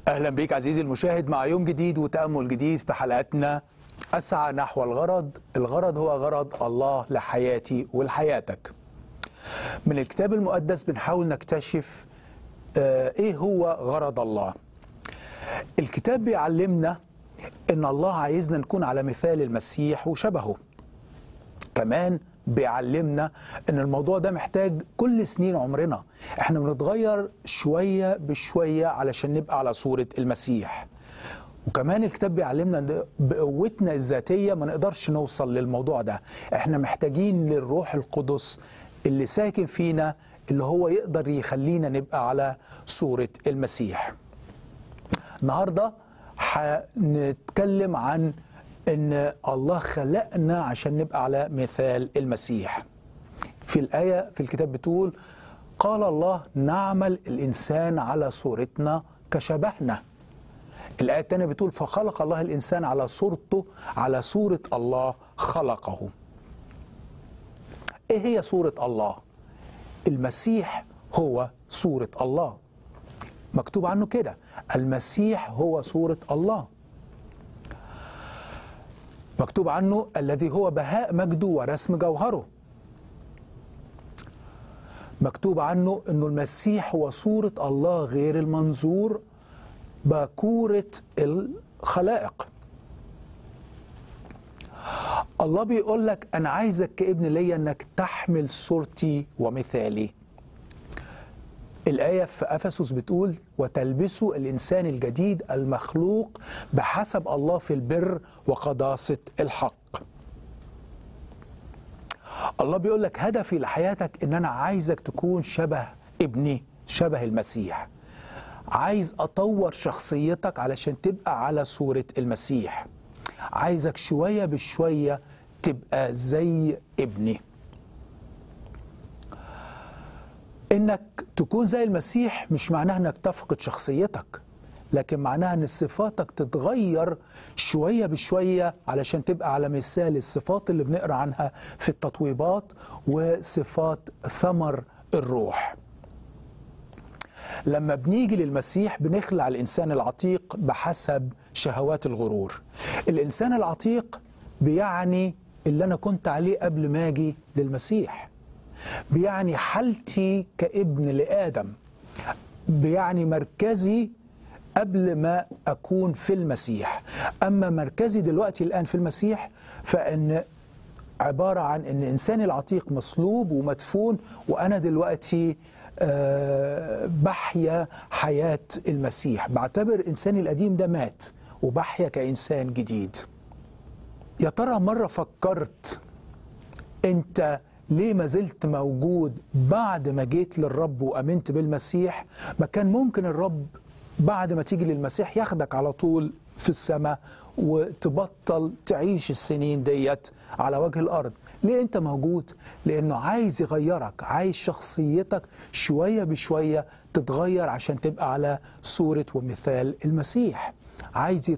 أهلا بك عزيزي المشاهد مع يوم جديد وتأمل جديد في حلقتنا أسعى نحو الغرض الغرض هو غرض الله لحياتي ولحياتك من الكتاب المقدس بنحاول نكتشف آه، إيه هو غرض الله الكتاب بيعلمنا إن الله عايزنا نكون على مثال المسيح وشبهه كمان بيعلمنا ان الموضوع ده محتاج كل سنين عمرنا احنا بنتغير شوية بشوية علشان نبقى على صورة المسيح وكمان الكتاب بيعلمنا ان بقوتنا الذاتية ما نقدرش نوصل للموضوع ده احنا محتاجين للروح القدس اللي ساكن فينا اللي هو يقدر يخلينا نبقى على صورة المسيح النهارده هنتكلم عن ان الله خلقنا عشان نبقى على مثال المسيح في الآية في الكتاب بتقول قال الله نعمل الإنسان على صورتنا كشبهنا الآية الثانية بتقول فخلق الله الإنسان على صورته على صورة الله خلقه إيه هي صورة الله؟ المسيح هو صورة الله مكتوب عنه كده المسيح هو صورة الله مكتوب عنه الذي هو بهاء مجده ورسم جوهره مكتوب عنه انه المسيح هو صورة الله غير المنظور باكورة الخلائق الله بيقول لك انا عايزك كابن ليا انك تحمل صورتي ومثالي الآية في أفسس بتقول وتلبسوا الإنسان الجديد المخلوق بحسب الله في البر وقداسة الحق الله بيقول لك هدفي لحياتك إن أنا عايزك تكون شبه ابني شبه المسيح عايز أطور شخصيتك علشان تبقى على صورة المسيح عايزك شوية بشوية تبقى زي ابني انك تكون زي المسيح مش معناها انك تفقد شخصيتك لكن معناها ان صفاتك تتغير شويه بشويه علشان تبقى على مثال الصفات اللي بنقرا عنها في التطويبات وصفات ثمر الروح. لما بنيجي للمسيح بنخلع الانسان العتيق بحسب شهوات الغرور. الانسان العتيق بيعني اللي انا كنت عليه قبل ما اجي للمسيح. بيعني حالتي كابن لآدم بيعني مركزي قبل ما أكون في المسيح أما مركزي دلوقتي الآن في المسيح فإن عبارة عن أن إنساني العتيق مصلوب ومدفون وأنا دلوقتي أه بحيا حياة المسيح بعتبر إنساني القديم ده مات وبحيا كإنسان جديد يا ترى مرة فكرت أنت ليه ما زلت موجود بعد ما جيت للرب وامنت بالمسيح ما كان ممكن الرب بعد ما تيجي للمسيح ياخدك على طول في السماء وتبطل تعيش السنين ديت على وجه الارض ليه انت موجود لانه عايز يغيرك عايز شخصيتك شويه بشويه تتغير عشان تبقى على صوره ومثال المسيح عايز